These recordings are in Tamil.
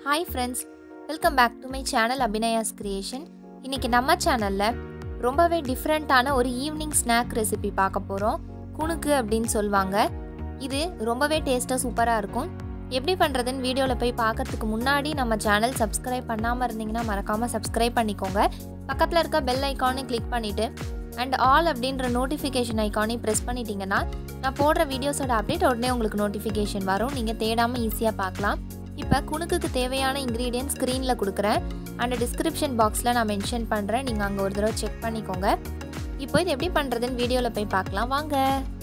hi friends welcome back to my channel Abhinaya's creation இன்றைக்கி நம்ம சேனலில் ரொம்பவே டிஃப்ரெண்ட்டான ஒரு ஈவினிங் ஸ்நாக் ரெசிபி பார்க்க போகிறோம் குணுக்கு அப்படின்னு சொல்லுவாங்க இது ரொம்பவே டேஸ்ட்டாக சூப்பராக இருக்கும் எப்படி பண்ணுறதுன்னு வீடியோவில் போய் பார்க்கறதுக்கு முன்னாடி நம்ம சேனல் சப்ஸ்கிரைப் பண்ணாமல் இருந்தீங்கன்னா மறக்காமல் சப்ஸ்கிரைப் பண்ணிக்கோங்க பக்கத்தில் இருக்க பெல் ஐக்கானையும் கிளிக் பண்ணிவிட்டு அண்ட் ஆல் அப்படின்ற நோட்டிஃபிகேஷன் ஐக்கானையும் ப்ரெஸ் பண்ணிட்டீங்கன்னா நான் போடுற வீடியோஸோட அப்டேட் உடனே உங்களுக்கு நோட்டிஃபிகேஷன் வரும் நீங்கள் தேடாமல் ஈஸியாக பார்க்கலாம் இப்போ குணுக்குக்கு தேவையான இன்க்ரீடியன்ட் ஸ்க்ரீனில் கொடுக்குறேன் அண்ட் டிஸ்கிரிப்ஷன் பாக்ஸில் நான் மென்ஷன் பண்ணுறேன் நீங்கள் அங்கே ஒரு தடவை செக் பண்ணிக்கோங்க இப்போ இது எப்படி பண்ணுறதுன்னு வீடியோவில் போய் பார்க்கலாம் வாங்க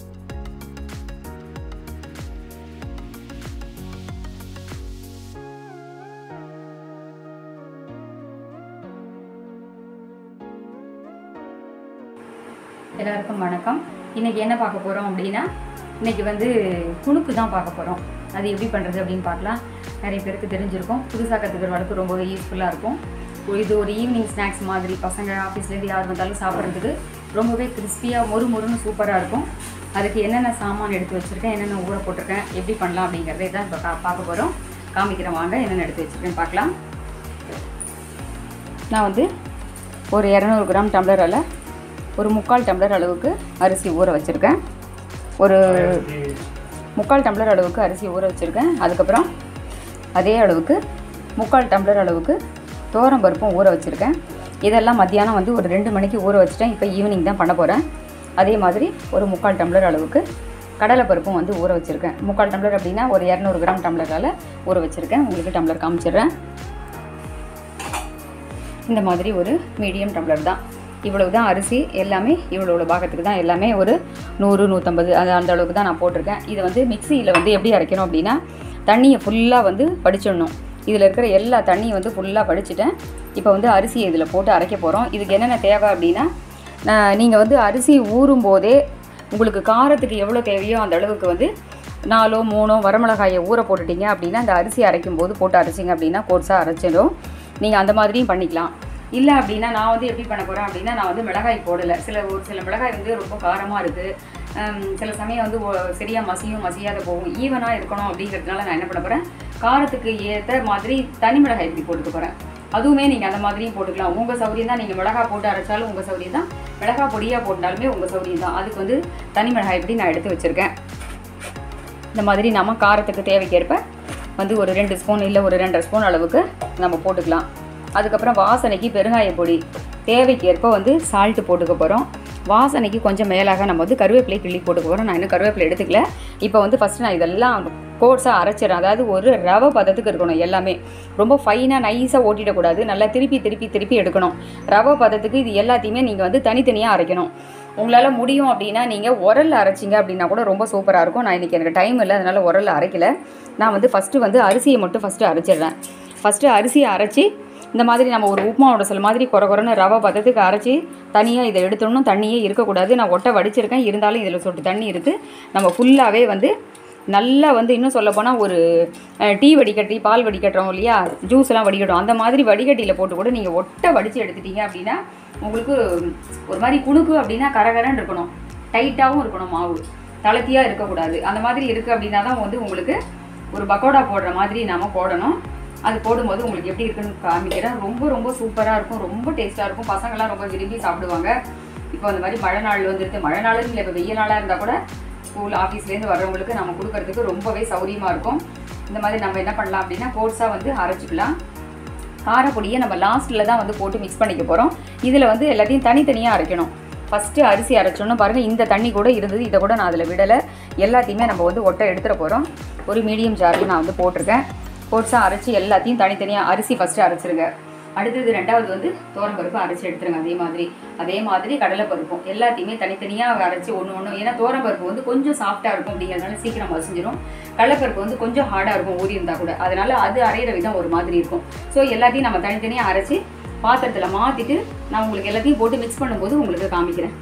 எல்லாருக்கும் வணக்கம் இன்னைக்கு என்ன பார்க்க போகிறோம் அப்படின்னா இன்னைக்கு வந்து குணுக்கு தான் பார்க்க போகிறோம் அது எப்படி பண்ணுறது அப்படின்னு பார்க்கலாம் நிறைய பேருக்கு தெரிஞ்சிருக்கும் புதுசாக கற்றுக்கிறவங்களுக்கு ரொம்பவே யூஸ்ஃபுல்லாக இருக்கும் இது ஒரு ஈவினிங் ஸ்நாக்ஸ் மாதிரி பசங்க ஆஃபீஸ்லேருந்து யார் வந்தாலும் சாப்பிட்றதுக்கு ரொம்பவே கிறிஸ்பியாக மொறு மொறுன்னு சூப்பராக இருக்கும் அதுக்கு என்னென்ன சாமான் எடுத்து வச்சுருக்கேன் என்னென்ன ஊற போட்டிருக்கேன் எப்படி பண்ணலாம் அப்படிங்கிறதே தான் இப்போ கா- பார்க்க போகிறோம் காமிக்கிறேன் வாங்க என்னென்ன எடுத்து வச்சுருக்கேன் பார்க்கலாம் நான் வந்து ஒரு இரநூறு கிராம் டம்ளரில் ஒரு முக்கால் டம்ளர் அளவுக்கு அரிசி ஊற வச்சுருக்கேன் ஒரு முக்கால் டம்ளர் அளவுக்கு அரிசி ஊற வச்சுருக்கேன் அதுக்கப்புறம் அதே அளவுக்கு முக்கால் டம்ளர் அளவுக்கு தோரம் பருப்பும் ஊற வச்சுருக்கேன் இதெல்லாம் மத்தியானம் வந்து ஒரு ரெண்டு மணிக்கு ஊற வச்சுட்டேன் இப்போ ஈவினிங் தான் பண்ண போகிறேன் அதே மாதிரி ஒரு முக்கால் டம்ளர் அளவுக்கு கடலை பருப்பும் வந்து ஊற வச்சுருக்கேன் முக்கால் டம்ளர் அப்படின்னா ஒரு இரநூறு கிராம் டம்ளரால் ஊற வச்சுருக்கேன் உங்களுக்கு டம்ளர் காமிச்சிடுறேன் இந்த மாதிரி ஒரு மீடியம் டம்ளர் தான் இவ்வளவு தான் அரிசி எல்லாமே இவ்வளோ பாகத்துக்கு தான் எல்லாமே ஒரு நூறு நூற்றம்பது அது அந்த அளவுக்கு தான் நான் போட்டிருக்கேன் இதை வந்து மிக்சியில் வந்து எப்படி அரைக்கணும் அப்படின்னா தண்ணியை ஃபுல்லாக வந்து படிச்சிடணும் இதில் இருக்கிற எல்லா தண்ணியும் வந்து ஃபுல்லாக படிச்சுட்டேன் இப்போ வந்து அரிசியை இதில் போட்டு அரைக்க போகிறோம் இதுக்கு என்னென்ன தேவை அப்படின்னா நீங்கள் வந்து அரிசி ஊறும் போதே உங்களுக்கு காரத்துக்கு எவ்வளோ தேவையோ அந்த அளவுக்கு வந்து நாலோ மூணோ வரமிளகாயை ஊற போட்டுட்டீங்க அப்படின்னா அந்த அரிசி அரைக்கும் போது போட்டு அரைச்சிங்க அப்படின்னா கோர்ஸாக அரைச்சிடும் நீங்கள் அந்த மாதிரியும் பண்ணிக்கலாம் இல்லை அப்படின்னா நான் வந்து எப்படி பண்ண போகிறேன் அப்படின்னா நான் வந்து மிளகாய் போடலை சில ஒரு சில மிளகாய் வந்து ரொம்ப காரமாக இருக்குது சில சமயம் வந்து ஒ- சரியா மசியும் மசியாத போகும் ஈவனாக இருக்கணும் அப்படிங்கிறதுனால நான் என்ன பண்ண போகிறேன் காரத்துக்கு ஏற்ற மாதிரி தனி மிளகாய் இப்படி போட்டுக்க போகிறேன் அதுவுமே நீங்கள் அந்த மாதிரியும் போட்டுக்கலாம் உங்கள் சௌரியம் தான் நீங்கள் மிளகாய் போட்டு அரைச்சாலும் உங்கள் சௌரியம் தான் மிளகாய் பொடியாக போட்டாலுமே உங்கள் சௌரியம் தான் அதுக்கு வந்து தனி மிளகாய் இப்படி நான் எடுத்து வச்சுருக்கேன் இந்த மாதிரி நம்ம காரத்துக்கு தேவைக்கேற்ப வந்து ஒரு ரெண்டு ஸ்பூன் இல்லை ஒரு ரெண்டரை ஸ்பூன் அளவுக்கு நம்ம போட்டுக்கலாம் அதுக்கப்புறம் வாசனைக்கு பெருங்காய பொடி தேவைக்கேற்ப வந்து சால்ட்டு போட்டுக்க போகிறோம் வாசனைக்கு கொஞ்சம் மேலாக நம்ம வந்து கருவேப்பிலை கிள்ளி போட்டுக்க போகிறோம் நான் இன்னும் கருவேப்பிலை எடுத்துக்கல இப்போ வந்து ஃபஸ்ட்டு நான் இதெல்லாம் கோர்ஸாக அரைச்சிடறேன் அதாவது ஒரு ரவை பதத்துக்கு இருக்கணும் எல்லாமே ரொம்ப ஃபைனாக நைஸாக ஓட்டிடக்கூடாது நல்லா திருப்பி திருப்பி திருப்பி எடுக்கணும் ரவை பதத்துக்கு இது எல்லாத்தையுமே நீங்கள் வந்து தனித்தனியாக அரைக்கணும் உங்களால் முடியும் அப்படின்னா நீங்கள் உரல்ல அரைச்சிங்க அப்படின்னா கூட ரொம்ப சூப்பராக இருக்கும் நான் இன்றைக்கி எனக்கு டைம் இல்லை அதனால் உரல்ல அரைக்கல நான் வந்து ஃபஸ்ட்டு வந்து அரிசியை மட்டும் ஃபஸ்ட்டு அரைச்சிடுறேன் ஃபஸ்ட்டு அரிசியை அரைச்சி இந்த மாதிரி நம்ம ஒரு உப்புமா உடசல் மாதிரி குறை குறைன்னு ரவை பதத்துக்கு அரைச்சி தனியாக இதை எடுத்துடணும் தண்ணியே இருக்கக்கூடாது நான் ஒட்டை வடிச்சிருக்கேன் இருந்தாலும் இதில் சொட்டு தண்ணி இருக்குது நம்ம ஃபுல்லாகவே வந்து நல்லா வந்து இன்னும் சொல்ல போனால் ஒரு அஹ், டீ வடிகட்டி பால் வடிகட்டுறோம் இல்லையா ஜூஸ் எல்லாம் வடிகட்டும் அந்த மாதிரி வடிகட்டியில் போட்டு கூட நீங்கள் ஒட்டை வடித்து எடுத்துட்டீங்க அப்படின்னா உங்களுக்கு ஒரு மாதிரி குணுக்கு அப்படின்னா கரகரன்னு இருக்கணும் டைட்டாகவும் இருக்கணும் மாவு தளர்த்தியாக இருக்கக்கூடாது அந்த மாதிரி இருக்குது அப்படின்னா தான் வந்து உங்களுக்கு ஒரு பக்கோடா போடுற மாதிரி நாம போடணும் அது போடும்போது உங்களுக்கு எப்படி இருக்குன்னு காமிக்கிறேன் ரொம்ப ரொம்ப சூப்பராக இருக்கும் ரொம்ப டேஸ்ட்டாக இருக்கும் பசங்கள்லாம் ரொம்ப விரும்பி சாப்பிடுவாங்க இப்போ அந்த மாதிரி மழை நாள் வந்துருக்கு மழை நாளும் இல்லை இப்போ வெயில் நாளாக இருந்தால் கூட ஸ்கூல் ஆஃபீஸ்லேருந்து வர்றவங்களுக்கு நம்ம கொடுக்கறதுக்கு ரொம்பவே சௌரியமாக இருக்கும் இந்த மாதிரி நம்ம என்ன பண்ணலாம் அப்படின்னா கோர்ஸாக வந்து அரைச்சிக்கலாம் காரப்பொடியை நம்ம லாஸ்ட்டில் தான் வந்து போட்டு மிக்ஸ் பண்ணிக்க போகிறோம் இதில் வந்து எல்லாத்தையும் தனித்தனியாக அரைக்கணும் ஃபஸ்ட்டு அரிசி அரைச்சோன்னு பாருங்கள் இந்த தண்ணி கூட இருந்தது இதை கூட நான் அதில் விடலை எல்லாத்தையுமே நம்ம வந்து ஒட்டை எடுத்துகிட்டு போகிறோம் ஒரு மீடியம் ஜாரில் நான் வந்து போட்டிருக்கேன் கோர்ஸாக அரைச்சி எல்லாத்தையும் தனித்தனியாக அரிசி ஃபஸ்ட்டு அரைச்சிருங்க அடுத்தது ரெண்டாவது வந்து பருப்பு அரைச்சி எடுத்துருங்க அதே மாதிரி அதே மாதிரி கடலைப்பருப்பும் எல்லாத்தையுமே தனித்தனியாக அரைச்சி ஒன்று ஒன்று ஏன்னா பருப்பு வந்து கொஞ்சம் சாஃப்டாக இருக்கும் அப்படிங்கிறதுனால சீக்கிரம் மசிஞ்சிரும் கடலைப்பருப்பு வந்து கொஞ்சம் ஹார்டாக இருக்கும் ஊறி இருந்தால் கூட அதனால அது அரைகிற விதம் ஒரு மாதிரி இருக்கும் ஸோ எல்லாத்தையும் நம்ம தனித்தனியாக அரைச்சி பாத்திரத்தில் மாற்றிட்டு நான் உங்களுக்கு எல்லாத்தையும் போட்டு மிக்ஸ் பண்ணும்போது உங்களுக்கு காமிக்கிறேன்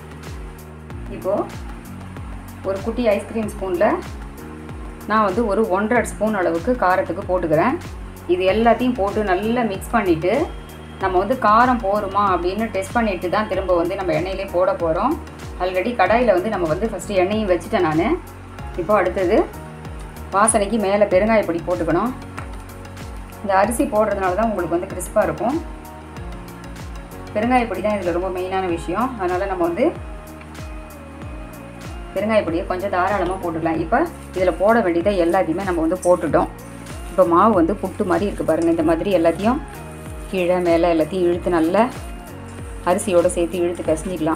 இப்போது ஒரு குட்டி ஐஸ்கிரீம் ஸ்பூனில் நான் வந்து ஒரு ஒன்றரை ஸ்பூன் அளவுக்கு காரத்துக்கு போட்டுக்கிறேன் இது எல்லாத்தையும் போட்டு நல்லா மிக்ஸ் பண்ணிவிட்டு நம்ம வந்து காரம் போருமா அப்படின்னு டெஸ்ட் பண்ணிட்டு தான் திரும்ப வந்து நம்ம எண்ணெயிலே போட போகிறோம் ஆல்ரெடி கடாயில் வந்து நம்ம வந்து ஃபஸ்ட்டு எண்ணெயும் வச்சுட்டேன் நான் இப்போ அடுத்தது வாசனைக்கு மேலே பெருங்காய பொடி போட்டுக்கணும் இந்த அரிசி போடுறதுனால தான் உங்களுக்கு வந்து கிறிஸ்பாக இருக்கும் பெருங்காய பொடி தான் இதில் ரொம்ப மெயினான விஷயம் அதனால் நம்ம வந்து பெருங்காய பொடியை கொஞ்சம் தாராளமாக போட்டுக்கலாம் இப்போ இதில் போட வேண்டியதை எல்லாத்தையுமே நம்ம வந்து போட்டுட்டோம் இப்போ மாவு வந்து புட்டு மாதிரி இருக்குது பாருங்கள் இந்த மாதிரி எல்லாத்தையும் கீழே மேலே எல்லாத்தையும் இழுத்து நல்லா அரிசியோடு சேர்த்து இழுத்து பிசைஞ்சிக்கலாம்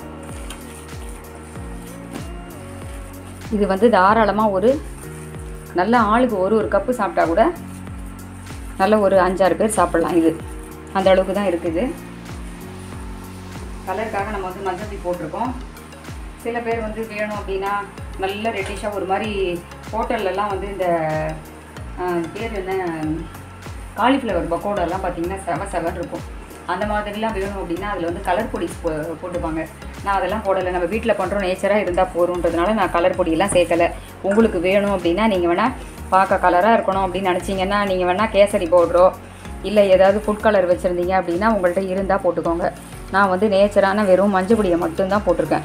இது வந்து தாராளமாக ஒரு நல்ல ஆளுக்கு ஒரு ஒரு கப்பு சாப்பிட்டா கூட நல்ல ஒரு அஞ்சாறு பேர் சாப்பிட்லாம் இது அந்த அளவுக்கு தான் இருக்குது கலருக்காக நம்ம வந்து மஞ்சள் பொடி போட்டிருக்கோம் சில பேர் வந்து வேணும் அப்படின்னா நல்ல ரெட்டிஷாக ஒரு மாதிரி ஹோட்டல்லலாம் வந்து இந்த ஆஹ், பேர் என்ன காலிஃப்ளவர் பக்கோடாலாம் பார்த்தீங்கன்னா செவ செவன் இருக்கும் அந்த மாதிரிலாம் வேணும் அப்படின்னா அதில் வந்து கலர் பொடி போ போட்டுப்பாங்க நான் அதெல்லாம் போடலை நம்ம வீட்டில் பண்ணுறோம் நேச்சராக இருந்தால் போகிறோன்றதுனால நான் கலர் பொடியெல்லாம் சேர்க்கலை உங்களுக்கு வேணும் அப்படின்னா நீங்கள் வேணால் பார்க்க கலராக இருக்கணும் அப்படின்னு நினச்சிங்கன்னா நீங்கள் வேணால் கேசரி பவுட்ரோ இல்லை ஏதாவது ஃபுட் கலர் வச்சுருந்தீங்க அப்படின்னா உங்கள்கிட்ட இருந்தால் போட்டுக்கோங்க நான் வந்து நேச்சரான வெறும் மஞ்சள் பொடியை மட்டும்தான் போட்டிருக்கேன்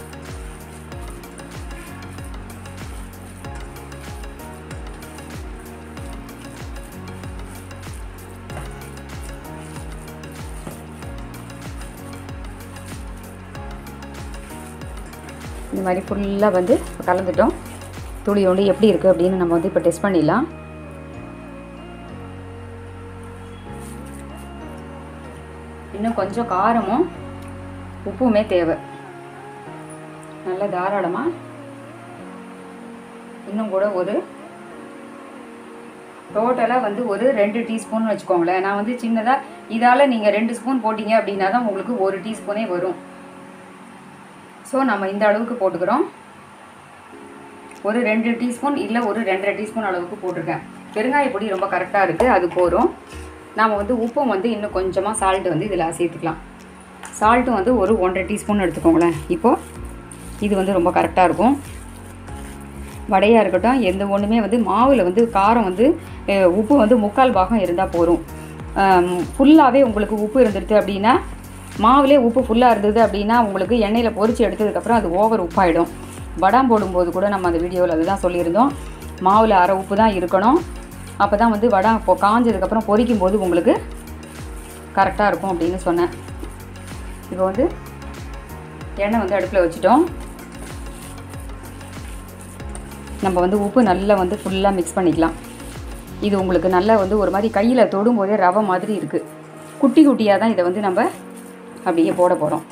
இந்த மாதிரி ஃபுல்லாக வந்து இப்ப கலந்துட்டோம் துளி ஒண்டி எப்படி இருக்குது அப்படின்னு நம்ம வந்து இப்போ டெஸ்ட் பண்ணிடலாம் இன்னும் கொஞ்சம் காரமும் உப்புமே தேவை நல்ல தாராளமாக இன்னும் கூட ஒரு டோட்டலாக வந்து ஒரு ரெண்டு டீஸ்பூன் வச்சுக்கோங்களேன் நான் வந்து சின்னதாக இதால் நீங்கள் ரெண்டு ஸ்பூன் போட்டிங்க அப்படின்னா தான் உங்களுக்கு ஒரு டீஸ்பூனே வரும் ஸோ நம்ம இந்த அளவுக்கு போட்டுக்கிறோம் ஒரு ரெண்டு டீஸ்பூன் இல்லை ஒரு ரெண்டரை டீஸ்பூன் அளவுக்கு போட்டிருக்கேன் பெருங்காய பொடி ரொம்ப கரெக்டாக இருக்குது அது போதும் நாம் வந்து உப்பும் வந்து இன்னும் கொஞ்சமாக சால்ட்டு வந்து இதில் சேர்த்துக்கலாம் சால்ட்டும் வந்து ஒரு ஒன்றரை டீஸ்பூன் எடுத்துக்கோங்களேன் இப்போது இது வந்து ரொம்ப கரெக்டாக இருக்கும் வடையாக இருக்கட்டும் எந்த ஒன்றுமே வந்து மாவில் வந்து காரம் வந்து அஹ், உப்பு வந்து முக்கால் பாகம் இருந்தால் போதும் ஃபுல்லாகவே உங்களுக்கு உப்பு இருந்துருது அப்படின்னா மாவுலே உப்பு ஃபுல்லாக இருந்தது அப்படின்னா உங்களுக்கு எண்ணெயில் பொரிச்சு எடுத்ததுக்கப்புறம் அது ஓவர் உப்பாயிடும் வடாம் போடும்போது கூட நம்ம அந்த வீடியோவில் அதுதான் சொல்லியிருந்தோம் மாவில் அரை உப்பு தான் இருக்கணும் அப்போ தான் வந்து வடை இப்போ காஞ்சதுக்கப்புறம் பொரிக்கும் போது உங்களுக்கு கரெக்டாக இருக்கும் அப்படின்னு சொன்னேன் இப்போ வந்து எண்ணெய் வந்து அடுப்பில் வச்சுட்டோம் நம்ம வந்து உப்பு நல்லா வந்து ஃபுல்லாக மிக்ஸ் பண்ணிக்கலாம் இது உங்களுக்கு நல்லா வந்து ஒரு மாதிரி கையில் தொடும்போதே ரவை மாதிரி இருக்குது குட்டி குட்டியாக தான் இதை வந்து நம்ம அப்படியே போட போகிறோம்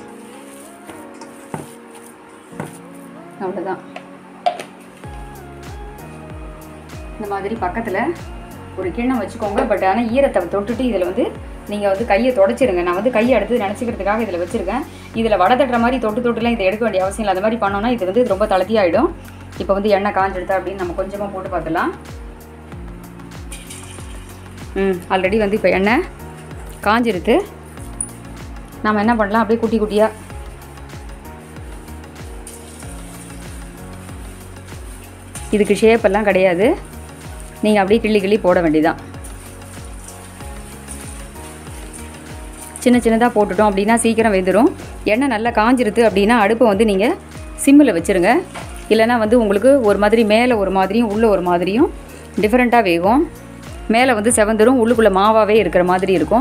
அவ்வளோதான் இந்த மாதிரி பக்கத்தில் ஒரு கிண்ணம் வச்சுக்கோங்க பட் ஆனால் ஈரத்தை தொட்டுட்டு இதில் வந்து நீங்கள் வந்து கையை தொடச்சிருங்க நான் வந்து கையை அடுத்து நினச்சிக்கிறதுக்காக இதில் வச்சுருக்கேன் இதில் வடை தட்டுற மாதிரி தொட்டு தொட்டுலாம் இதை எடுக்க வேண்டிய அவசியம் இல்லை அந்த மாதிரி பண்ணோன்னா இது வந்து ரொம்ப தளர்த்தியாயிடும் இப்போ வந்து எண்ணெய் காஞ்செடுத்தா அப்படின்னு நம்ம கொஞ்சமாக போட்டு பார்த்துலாம் ம் ஆல்ரெடி வந்து இப்போ எண்ணெய் காஞ்சிருது நம்ம என்ன பண்ணலாம் அப்படியே குட்டி குட்டியாக இதுக்கு ஷேப் எல்லாம் கிடையாது நீங்கள் அப்படியே கிள்ளி கிள்ளி போட வேண்டியதான் சின்ன சின்னதாக போட்டுட்டோம் அப்படின்னா சீக்கிரம் வெந்துடும் எண்ணெய் நல்லா காஞ்சிருது அப்படின்னா அடுப்பை வந்து நீங்கள் சிம்மில் வச்சுருங்க இல்லைன்னா வந்து உங்களுக்கு ஒரு மாதிரி மேலே ஒரு மாதிரியும் உள்ளே ஒரு மாதிரியும் டிஃப்ரெண்ட்டாக வேகும் மேலே வந்து செவந்துரும் உள்ளுக்குள்ளே மாவாகவே இருக்கிற மாதிரி இருக்கும்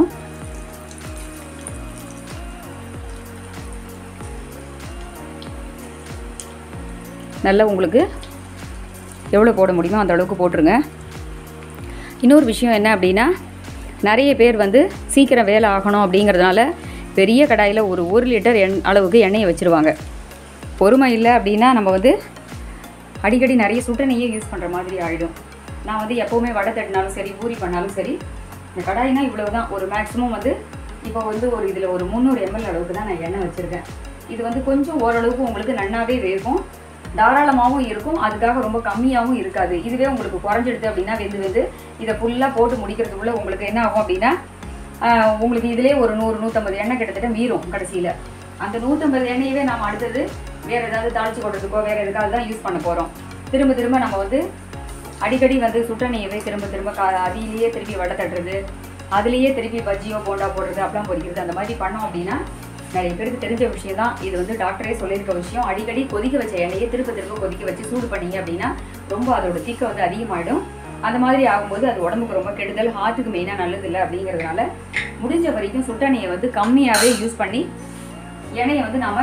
நல்லா உங்களுக்கு எவ்வளோ போட முடியுமோ அந்த அளவுக்கு போட்டுருங்க இன்னொரு விஷயம் என்ன அப்படின்னா நிறைய பேர் வந்து சீக்கிரம் வேலை ஆகணும் அப்படிங்கிறதுனால பெரிய கடாயில் ஒரு ஒரு லிட்டர் எண் அளவுக்கு எண்ணெயை வச்சுருவாங்க பொறுமை இல்லை அப்படின்னா நம்ம வந்து அடிக்கடி நிறைய சுட்ட நெய்யை யூஸ் பண்ணுற மாதிரி ஆகிடும் நான் வந்து எப்போவுமே வடை தட்டினாலும் சரி பூரி பண்ணாலும் சரி இந்த கடாயினா இவ்வளவு தான் ஒரு மேக்ஸிமம் வந்து இப்போ வந்து ஒரு இதில் ஒரு முந்நூறு எம்எல் அளவுக்கு தான் நான் எண்ணெய் வச்சுருக்கேன் இது வந்து கொஞ்சம் ஓரளவுக்கு உங்களுக்கு நன்னாவே வேகும் தாராளமாகவும் இருக்கும் அதுக்காக ரொம்ப கம்மியாகவும் இருக்காது இதுவே உங்களுக்கு குறைஞ்சிடுது அப்படின்னா வெந்து வெந்து இதை ஃபுல்லாக போட்டு முடிக்கிறதுக்குள்ள உங்களுக்கு என்ன ஆகும் அப்படின்னா ஆஹ், உங்களுக்கு இதிலே ஒரு நூறு நூற்றம்பது எண்ணெய் கிட்டத்தட்ட மீறும் கடைசியில் அந்த நூற்றம்பது எண்ணெயவே நாம் அடுத்தது வேறு ஏதாவது தாளிச்சு கொட்டுறதுக்கோ வேறு எதுக்காக தான் யூஸ் பண்ண போகிறோம் திரும்ப திரும்ப நம்ம வந்து அடிக்கடி வந்து சுட்ட நெய்யவே திரும்ப திரும்ப கா அதிலேயே திருப்பி வடை தட்டுறது அதுலேயே திருப்பி பஜ்ஜியோ போண்டா போடுறது அப்பளம் பொரிக்கிறது அந்த மாதிரி பண்ணோம் அப்படின்னா நிறைய பேருக்கு தெரிஞ்ச விஷயம் தான் இது வந்து டாக்டரே சொல்லியிருக்க விஷயம் அடிக்கடி கொதிக்க வச்ச எண்ணெயை திரும்ப திரும்ப கொதிக்க வச்சு சூடு பண்ணீங்க அப்படின்னா ரொம்ப அதோட தீக்க வந்து அதிகமாகிடும் அந்த மாதிரி ஆகும்போது அது உடம்புக்கு ரொம்ப கெடுதல் ஹார்ட்டுக்கு மெயினாக நல்லது இல்லை அப்படிங்கிறதுனால முடிஞ்ச வரைக்கும் சுட்டெண்ணெயை வந்து கம்மியாகவே யூஸ் பண்ணி எண்ணெயை வந்து நாம்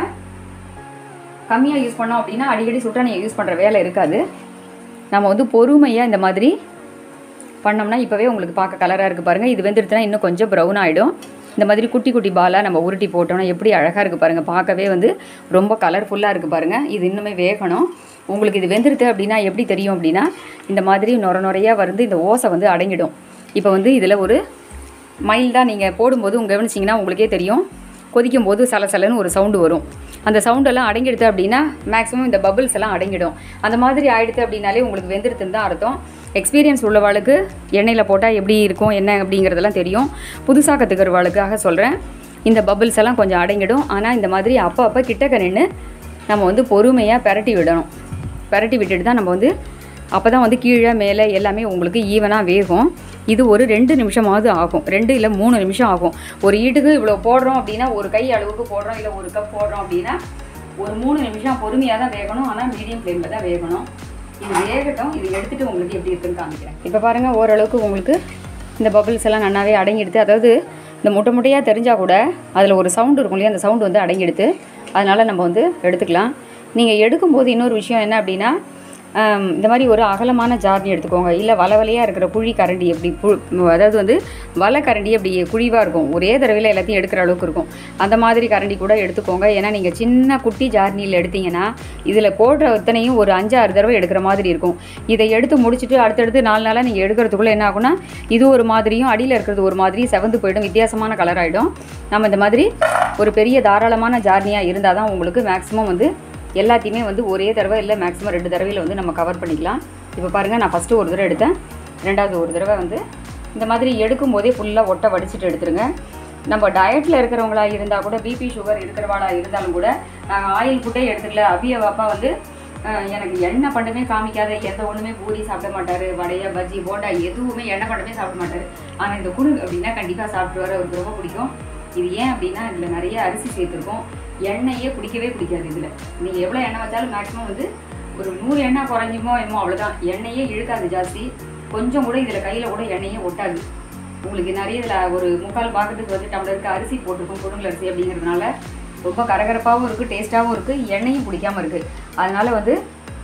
கம்மியாக யூஸ் பண்ணோம் அப்படின்னா அடிக்கடி சுட்டெண்ணெயை யூஸ் பண்ணுற வேலை இருக்காது நம்ம வந்து பொறுமையாக இந்த மாதிரி பண்ணோம்னா இப்போவே உங்களுக்கு பார்க்க கலராக இருக்குது பாருங்கள் இது வெந்துடுச்சுன்னா இன்னும் கொஞ்சம் ப்ரௌன் ஆகிடும் இந்த மாதிரி குட்டி குட்டி பாலாக நம்ம உருட்டி போட்டோம்னா எப்படி அழகாக இருக்குது பாருங்கள் பார்க்கவே வந்து ரொம்ப கலர்ஃபுல்லாக இருக்குது பாருங்கள் இது இன்னுமே வேகணும் உங்களுக்கு இது வெந்துருது அப்படின்னா எப்படி தெரியும் அப்படின்னா இந்த மாதிரி நொர நொறையாக வந்து இந்த ஓசை வந்து அடங்கிடும் இப்போ வந்து இதில் ஒரு மைல்டாக நீங்கள் போடும்போது உங்கள் கவனிச்சிங்கன்னா உங்களுக்கே தெரியும் கொதிக்கும் போது சலசலன்னு ஒரு சவுண்டு வரும் அந்த சவுண்டெல்லாம் அடங்கிடுது அப்படின்னா மேக்ஸிமம் இந்த பபிள்ஸ் எல்லாம் அடங்கிடும் அந்த மாதிரி ஆயிடுது அப்படின்னாலே உங்களுக்கு வெந்துருதுன்னு தான் அர்த்தம் எக்ஸ்பீரியன்ஸ் உள்ளவாளுக்கு எண்ணெயில் போட்டால் எப்படி இருக்கும் என்ன அப்படிங்கிறதெல்லாம் தெரியும் புதுசாக கற்றுக்கிறவாளுக்காக சொல்கிறேன் இந்த பபிள்ஸ் எல்லாம் கொஞ்சம் அடங்கிடும் ஆனால் இந்த மாதிரி அப்போ அப்போ கிட்டக்க நின்று நம்ம வந்து பொறுமையாக பெரட்டி விடணும் பெரட்டி விட்டுட்டு தான் நம்ம வந்து அப்போ தான் வந்து கீழே மேலே எல்லாமே உங்களுக்கு ஈவனாக வேகும் இது ஒரு ரெண்டு நிமிஷமாவது ஆகும் ரெண்டு இல்லை மூணு நிமிஷம் ஆகும் ஒரு ஈட்டுக்கு இவ்வளோ போடுறோம் அப்படின்னா ஒரு கை அளவுக்கு போடுறோம் இல்லை ஒரு கப் போடுறோம் அப்படின்னா ஒரு மூணு நிமிஷம் பொறுமையாக தான் வேகணும் ஆனால் மீடியம் ஃப்ளேமில் தான் வேகணும் இது வேகட்டும் இது எடுத்துகிட்டு உங்களுக்கு எப்படி இருக்குன்னு காமிக்கிறேன் இப்போ பாருங்கள் ஓரளவுக்கு உங்களுக்கு இந்த பபிள்ஸ் எல்லாம் நல்லாவே அடங்கிடுது அதாவது இந்த முட்டை முட்டையாக தெரிஞ்சால் கூட அதில் ஒரு சவுண்டு இருக்கும் இல்லையா அந்த சவுண்டு வந்து அடங்கிடுது அதனால் நம்ம வந்து எடுத்துக்கலாம் நீங்கள் எடுக்கும்போது இன்னொரு விஷயம் என்ன அப்படின்னா ஆம், இந்த மாதிரி ஒரு அகலமான ஜார்னி எடுத்துக்கோங்க இல்லை வலை வலையாக இருக்கிற குழி கரண்டி எப்படி பு- அதாவது வந்து வலை கரண்டி அப்படி குழிவாக இருக்கும் ஒரே தடவையில் எல்லாத்தையும் எடுக்கிற அளவுக்கு இருக்கும் அந்த மாதிரி கரண்டி கூட எடுத்துக்கோங்க ஏன்னா நீங்கள் சின்ன குட்டி ஜார்னியில் எடுத்தீங்கன்னா இதில் போடுற அத்தனையும் ஒரு அஞ்சாறு தடவை எடுக்கிற மாதிரி இருக்கும் இதை எடுத்து முடிச்சுட்டு அடுத்தடுத்து நாலு நாளாக நீங்கள் எடுக்கிறதுக்குள்ளே என்ன ஆகும்னா இது ஒரு மாதிரியும் அடியில் இருக்கிறது ஒரு மாதிரி செவந்து போயிடும் வித்தியாசமான கலர் ஆகிடும் நம்ம இந்த மாதிரி ஒரு பெரிய தாராளமான ஜார்னியாக இருந்தால் தான் உங்களுக்கு மேக்ஸிமம் வந்து எல்லாத்தையுமே வந்து ஒரே தடவை இல்லை மேக்ஸிமம் ரெண்டு தடவையில் வந்து நம்ம கவர் பண்ணிக்கலாம் இப்போ பாருங்கள் நான் ஃபஸ்ட்டு ஒரு தடவை எடுத்தேன் ரெண்டாவது ஒரு தடவை வந்து இந்த மாதிரி எடுக்கும் போதே ஃபுல்லாக ஒட்டை வடிச்சிட்டு எடுத்துருங்க நம்ம டயட்டில் இருக்கிறவங்களா இருந்தால் கூட பிபி சுகர் இருக்கிறவாளா இருந்தாலும் கூட நாங்கள் ஆயில் ஃபுட்டே எடுத்துக்கல அபிய பாப்பா வந்து அஹ், எனக்கு எண்ணெய் பண்டமே காமிக்காத எந்த ஒன்றுமே பூரி சாப்பிட மாட்டார் வடைய பஜ்ஜி போண்டா எதுவுமே எண்ணெய் பண்டமே சாப்பிட மாட்டார் ஆனால் இந்த குடு அப்படின்னா கண்டிப்பாக சாப்பிட்டு வர அவருக்கு ரொம்ப பிடிக்கும் இது ஏன் அப்படின்னா இதில் நிறைய அரிசி சேர்த்துருக்கோம் எண்ணெயே பிடிக்கவே பிடிக்காது இதில் நீங்கள் எவ்வளோ எண்ணெய் வச்சாலும் மேக்ஸிமம் வந்து ஒரு நூறு எண்ணெய் குறைஞ்சுமோ என்னமோ அவ்வளோதான் எண்ணெயே இழுக்காது ஜாஸ்தி கொஞ்சம் கூட இதில் கையில் கூட எண்ணெயே ஒட்டாது உங்களுக்கு நிறைய இதில் ஒரு முக்கால் பாக்கெட்டுக்கு வந்து டம்ளருக்கு அரிசி போட்டிருக்கோம் குடும்பல் அரிசி அப்படிங்கிறதுனால ரொம்ப கரகரப்பாகவும் இருக்குது டேஸ்ட்டாகவும் இருக்குது எண்ணெயும் பிடிக்காம இருக்குது அதனால வந்து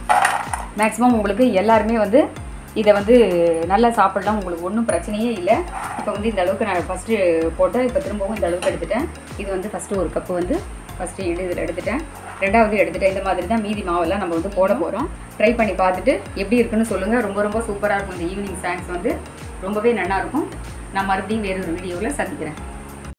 மேக்ஸிமம் உங்களுக்கு எல்லாருமே வந்து இதை வந்து நல்லா சாப்பிடலாம் உங்களுக்கு ஒன்றும் பிரச்சனையே இல்லை இப்போ வந்து இந்த அளவுக்கு நான் ஃபஸ்ட்டு போட்டேன் இப்போ திரும்பவும் இந்த அளவுக்கு எடுத்துட்டேன் இது வந்து ஃபஸ்ட்டு ஒரு கப்பு வந்து ஃபஸ்ட்டு இடு இதில் எடுத்துட்டேன் ரெண்டாவது எடுத்துட்டேன் இந்த மாதிரி தான் மீதி மாவெல்லாம் நம்ம வந்து போட போகிறோம் ட்ரை பண்ணி பார்த்துட்டு எப்படி இருக்குன்னு சொல்லுங்கள் ரொம்ப ரொம்ப சூப்பராக இருக்கும் இந்த ஈவினிங் ஸ்நாக்ஸ் வந்து ரொம்பவே நல்லாயிருக்கும் நான் மறுபடியும் வேறொரு வீடியோவில் சந்திக்கிறேன்